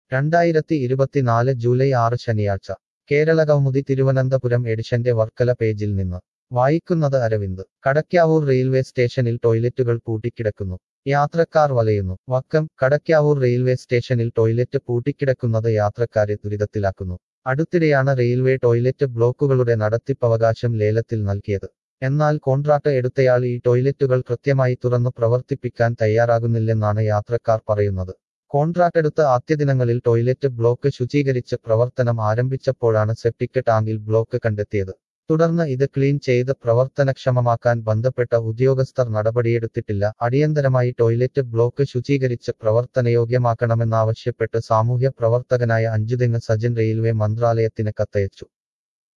രണ്ടായിരത്തി ഇരുപത്തിനാല് ജൂലൈ ആറ് ശനിയാഴ്ച കേരളകൗമുദി തിരുവനന്തപുരം എഡിഷന്റെ വർക്കല പേജിൽ നിന്ന് വായിക്കുന്നത് അരവിന്ദ് കടയ്ക്കാവൂർ റെയിൽവേ സ്റ്റേഷനിൽ ടോയ്ലറ്റുകൾ പൂട്ടിക്കിടക്കുന്നു യാത്രക്കാർ വലയുന്നു Vakkom Kadakkavoor railway station toilet പൂട്ടിക്കിടക്കുന്നത് യാത്രക്കാരെ ദുരിതത്തിലാക്കുന്നു അടുത്തിടെയാണ് റെയിൽവേ ടോയ്ലറ്റ് ബ്ലോക്കുകളുടെ നടത്തിപ്പവകാശം ലേലത്തിൽ നൽകിയത് എന്നാൽ കോൺട്രാക്ട് എടുത്തയാൾ ഈ ടോയ്ലറ്റുകൾ കൃത്യമായി തുറന്നു പ്രവർത്തിപ്പിക്കാൻ തയ്യാറാകുന്നില്ലെന്നാണ് യാത്രക്കാർ പറയുന്നത് കോൺട്രാക്ട് എടുത്ത ആദ്യദിനങ്ങളിൽ ടോയ്ലറ്റ് ബ്ലോക്ക് ശുചീകരിച്ച് പ്രവർത്തനം ആരംഭിച്ചപ്പോഴാണ് സെപ്റ്റിക് ടാങ്കിൽ ബ്ലോക്ക് കണ്ടെത്തിയത് തുടർന്ന് ഇത് ക്ലീൻ ചെയ്ത് പ്രവർത്തനക്ഷമമാക്കാൻ ബന്ധപ്പെട്ട ഉദ്യോഗസ്ഥർ നടപടിയെടുത്തിട്ടില്ല അടിയന്തരമായി ടോയ്ലറ്റ് ബ്ലോക്ക് ശുചീകരിച്ച് പ്രവർത്തനയോഗ്യമാക്കണമെന്നാവശ്യപ്പെട്ട് സാമൂഹ്യ പ്രവർത്തകനായ അഞ്ചുതെങ്ങ് സജൻ റെയിൽവേ മന്ത്രാലയത്തിന് കത്തയച്ചു